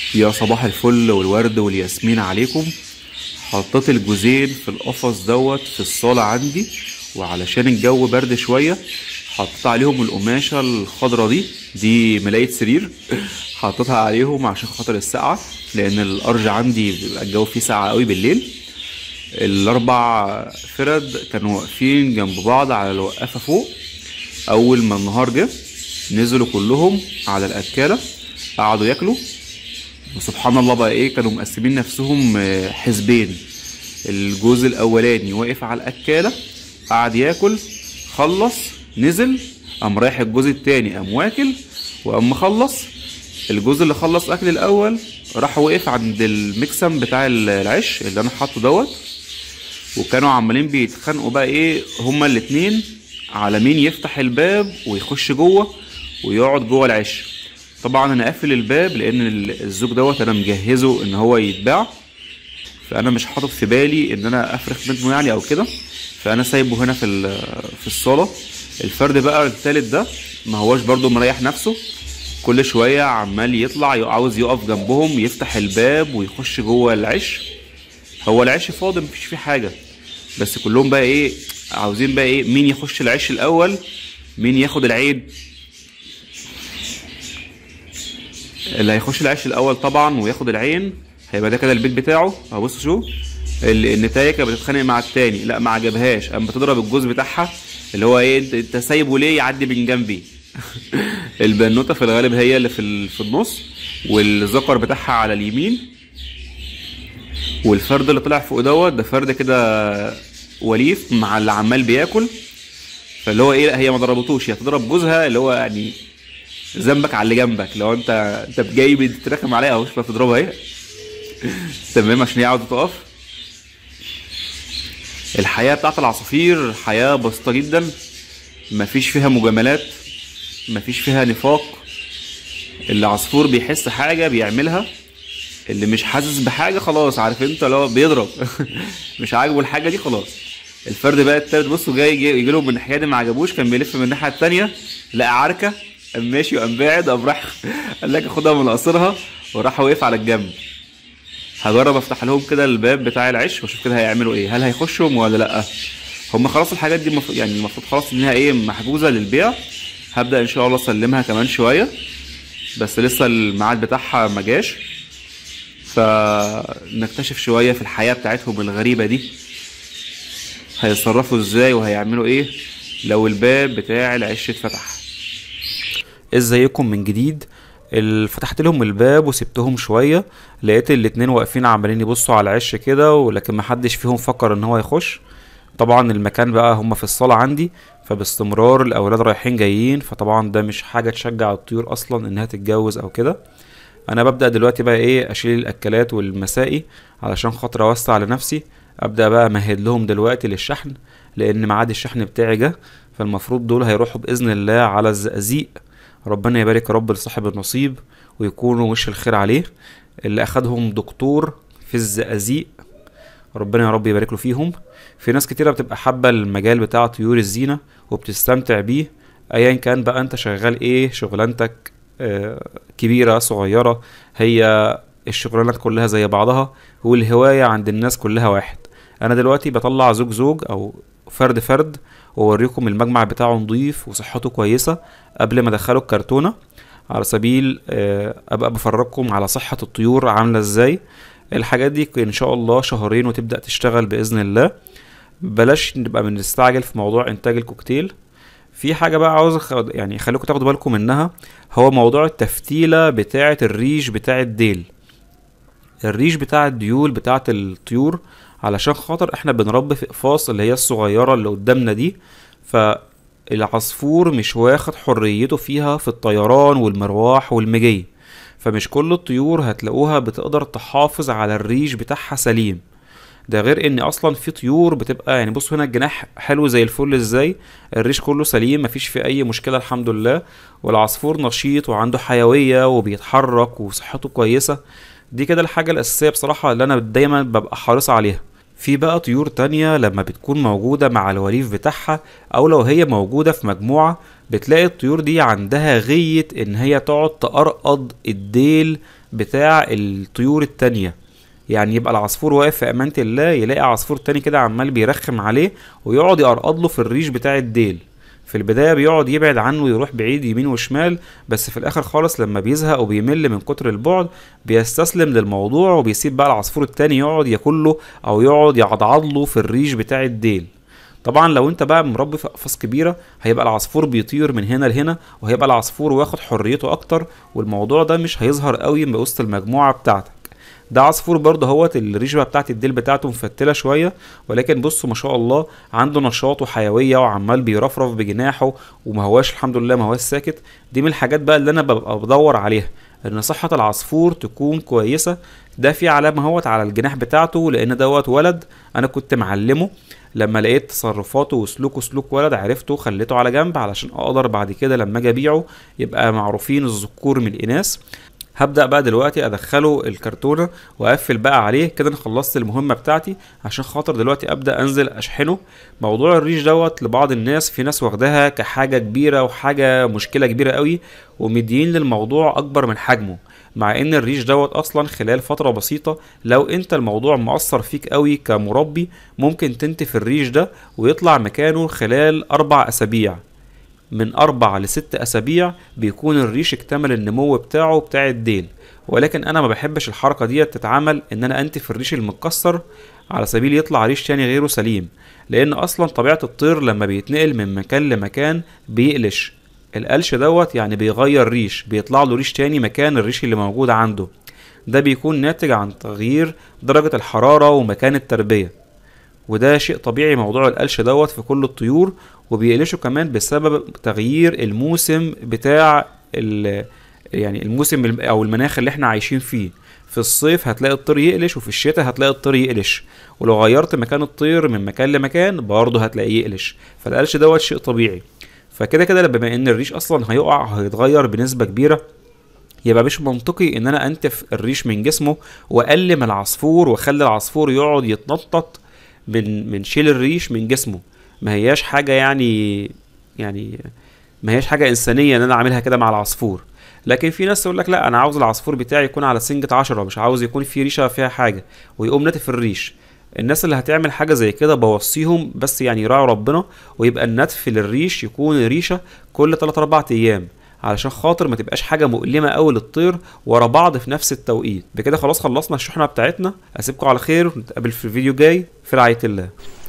يا صباح الفل والورد والياسمين عليكم حطيت الجوزين في القفص دوت في الصالة عندي وعلشان الجو برد شوية حطيت عليهم القماشة الخضرا دي دي ملاية سرير حطيتها عليهم عشان خاطر السقعة لأن الأرج عندي بيبقى الجو فيه ساقعة قوي بالليل الأربع فرد كانوا واقفين جنب بعض على الوقافة فوق أول ما النهار جه نزلوا كلهم على الأكالة قعدوا ياكلوا وسبحان الله بقى ايه كانوا مقسمين نفسهم آه، حزبين الجزء الاولاني واقف على الاكاله قعد ياكل خلص نزل قام رايح الجزء التاني قام واكل وقام مخلص الجزء اللي خلص اكل الاول راح وقف عند المكسم بتاع العيش اللي انا حاطه دوت وكانوا عمالين بيتخانقوا بقى ايه هما الاتنين على مين يفتح الباب ويخش جوه ويقعد جوه العش طبعا انا قافل الباب لان ال- الزوج دوت انا مجهزه ان هو يتباع فانا مش حاطط في بالي ان انا افرخ منه يعني او كده فانا سايبه هنا في ال- في الصاله الفرد بقى التالت ده ما هواش برضو مريح نفسه كل شويه عمال يطلع ي- عاوز يقف جنبهم يفتح الباب ويخش جوه العش هو العش فاضي مفيش فيه حاجه بس كلهم بقى ايه عاوزين بقى ايه مين يخش العش الاول مين ياخد العين اللي هيخش العش الاول طبعا وياخد العين هيبقى ده كده البيت بتاعه اهو بص شو ال- النتايه كانت بتتخانق مع التاني لا ما عجبهاش قام بتضرب الجوز بتاعها اللي هو ايه انت- انت سايبه ليه يعدي من جنبي البنوته في الغالب هي اللي في ال- في النص والذكر بتاعها على اليمين والفرد اللي طلع فوق دوت ده فرد كده وليف مع اللي عمال بياكل فاللي هو ايه لا هي ما ضربتوش هي تضرب جوزها اللي هو يعني ذنبك على اللي جنبك لو انت انت جاي بتترخم عليها اهو شوف تضربها اهي تمام عشان هي عاوزه تقف الحياه بتاعت العصافير حياه بسيطه جدا مفيش فيها مجاملات مفيش فيها نفاق العصفور بيحس حاجه بيعملها اللي مش حاسس بحاجه خلاص عارف انت اللي هو بيضرب مش عاجبه الحاجه دي خلاص الفرد بقى التالت بصوا جاي يجي يجي لهم من الناحيه دي ما عجبوش كان بيلف من الناحيه التانيه لقى عركه قام ماشي وقام باعد قام راح قال لك خدها من قصرها وراح واقف على الجنب هجرب افتح لهم كده الباب بتاع العش واشوف كده هيعملوا ايه هل هيخشوا ولا لا هم خلاص الحاجات دي المفروض يعني المفروض خلاص انها ايه محجوزه للبيع هبدا ان شاء الله اسلمها كمان شويه بس لسه الميعاد بتاعها ما جاش فنكتشف شويه في الحياه بتاعتهم الغريبه دي هيتصرفوا ازاي وهيعملوا ايه لو الباب بتاع العش اتفتح ازيكم من جديد ال- فتحت لهم الباب وسبتهم شويه لقيت الاتنين واقفين عمالين يبصوا على العش كده ولكن محدش فيهم فكر ان هو يخش طبعا المكان بقى هم في الصاله عندي فباستمرار الاولاد رايحين جايين فطبعا ده مش حاجه تشجع الطيور اصلا انها تتجوز او كده انا ببدا دلوقتي بقى ايه اشيل الاكلات والمسائي علشان خاطر اوسع لنفسي ابدا بقى امهد لهم دلوقتي للشحن لان ميعاد الشحن بتاعي جه فالمفروض دول هيروحوا باذن الله على الزقازيق ربنا يبارك يا رب لصاحب النصيب ويكونوا وش الخير عليه اللي اخدهم دكتور في الزقازيق ربنا يا رب يبارك له فيهم في ناس كتيرة بتبقى حابة المجال بتاع طيور الزينة وبتستمتع بيه ايا كان بقى انت شغال ايه شغلانتك آه، كبيرة صغيرة هي الشغلانات كلها زي بعضها والهواية عند الناس كلها واحد انا دلوقتي بطلع زوج زوج او فرد فرد واوريكم المجمع بتاعه نضيف وصحته كويسة قبل ما ادخله الكرتونة على سبيل آه، ابقى بفرجكم على صحة الطيور عاملة ازاي الحاجات دي ان شاء الله شهرين وتبدأ تشتغل بإذن الله بلاش نبقى بنستعجل في موضوع انتاج الكوكتيل في حاجة بقى عاوز أخد يعني خليكم تاخدوا بالكم منها هو موضوع التفتيلة بتاعة الريش بتاع الديل الريش بتاع الديول بتاعة الطيور علشان خاطر احنا بنربي في اقفاص اللي هي الصغيرة اللي قدامنا دي فالعصفور مش واخد حريته فيها في الطيران والمرواح والمجي فمش كل الطيور هتلاقوها بتقدر تحافظ على الريش بتاعها سليم ده غير ان اصلا في طيور بتبقى يعني بصوا هنا الجناح حلو زي الفل ازاي الريش كله سليم مفيش فيه اي مشكله الحمد لله والعصفور نشيط وعنده حيويه وبيتحرك وصحته كويسه دي كده الحاجه الاساسيه بصراحه اللي انا دايما ببقى حريص عليها في بقى طيور تانية لما بتكون موجودة مع الوليف بتاعها أو لو هي موجودة في مجموعة بتلاقي الطيور دي عندها غية إن هي تقعد تقرقض الديل بتاع الطيور التانية يعني يبقى العصفور واقف في امانه الله يلاقي عصفور تاني كده عمال بيرخم عليه ويقعد يقرقض له في الريش بتاع الديل في البداية بيقعد يبعد عنه ويروح بعيد يمين وشمال بس في الآخر خالص لما بيزهق وبيمل من كتر البعد بيستسلم للموضوع وبيسيب بقى العصفور التاني يقعد ياكله أو يقعد يعضعض له في الريش بتاع الديل طبعا لو انت بقى مربي في اقفاص كبيره هيبقى العصفور بيطير من هنا لهنا وهيبقى العصفور واخد حريته اكتر والموضوع ده مش هيظهر قوي من وسط المجموعه بتاعتك ده عصفور برضه هوت الريشه بتاعت الديل بتاعته مفتله شويه ولكن بصوا ما شاء الله عنده نشاط وحيويه وعمال بيرفرف بجناحه وما هواش الحمد لله ما هواش ساكت دي من الحاجات بقى اللي انا ببقى بدور عليها ان صحة العصفور تكون كويسة ده في علامة اهوت على الجناح بتاعته لان دوت ولد انا كنت معلمه لما لقيت تصرفاته وسلوكه سلوك ولد عرفته خليته على جنب علشان اقدر بعد كده لما اجي ابيعه يبقى معروفين الذكور من الاناث هبدأ بقى دلوقتي ادخله الكرتونة واقفل بقى عليه كده انا خلصت المهمة بتاعتي عشان خاطر دلوقتي ابدأ انزل اشحنه موضوع الريش دوت لبعض الناس في ناس واخداها كحاجة كبيرة وحاجة مشكلة كبيرة قوي ومدين للموضوع اكبر من حجمه مع ان الريش دوت اصلا خلال فترة بسيطة لو انت الموضوع مؤثر فيك قوي كمربي ممكن تنتف الريش ده ويطلع مكانه خلال اربع اسابيع من أربع لست أسابيع بيكون الريش اكتمل النمو بتاعه بتاع الديل ولكن أنا ما بحبش الحركة دي تتعمل إن أنا أنتف الريش المتكسر على سبيل يطلع ريش تاني غيره سليم لأن أصلا طبيعة الطير لما بيتنقل من مكان لمكان بيقلش القلش دوت يعني بيغير ريش بيطلع له ريش تاني مكان الريش اللي موجود عنده ده بيكون ناتج عن تغيير درجة الحرارة ومكان التربية وده شيء طبيعي موضوع القلش دوت في كل الطيور وبيقلشوا كمان بسبب تغيير الموسم بتاع ال يعني الموسم او المناخ اللي احنا عايشين فيه في الصيف هتلاقي الطير يقلش وفي الشتاء هتلاقي الطير يقلش ولو غيرت مكان الطير من مكان لمكان برضه هتلاقيه يقلش فالقلش دوت شيء طبيعي فكده كده بما ان الريش اصلا هيقع هيتغير بنسبه كبيره يبقى مش منطقي ان انا انتف الريش من جسمه واقلم العصفور واخلي العصفور يقعد يتنطط من من شيل الريش من جسمه ما هياش حاجه يعني يعني ما هياش حاجه انسانيه ان انا اعملها كده مع العصفور لكن في ناس تقول لك لا انا عاوز العصفور بتاعي يكون على سنجة عشرة مش عاوز يكون في ريشه فيها حاجه ويقوم نتف الريش الناس اللي هتعمل حاجه زي كده بوصيهم بس يعني يراعوا ربنا ويبقى النتف للريش يكون ريشه كل 3 4 ايام علشان خاطر ما تبقاش حاجه مؤلمه قوي للطير ورا بعض في نفس التوقيت بكده خلاص خلصنا الشحنه بتاعتنا اسيبكم على خير ونتقابل في الفيديو جاي في رعايه الله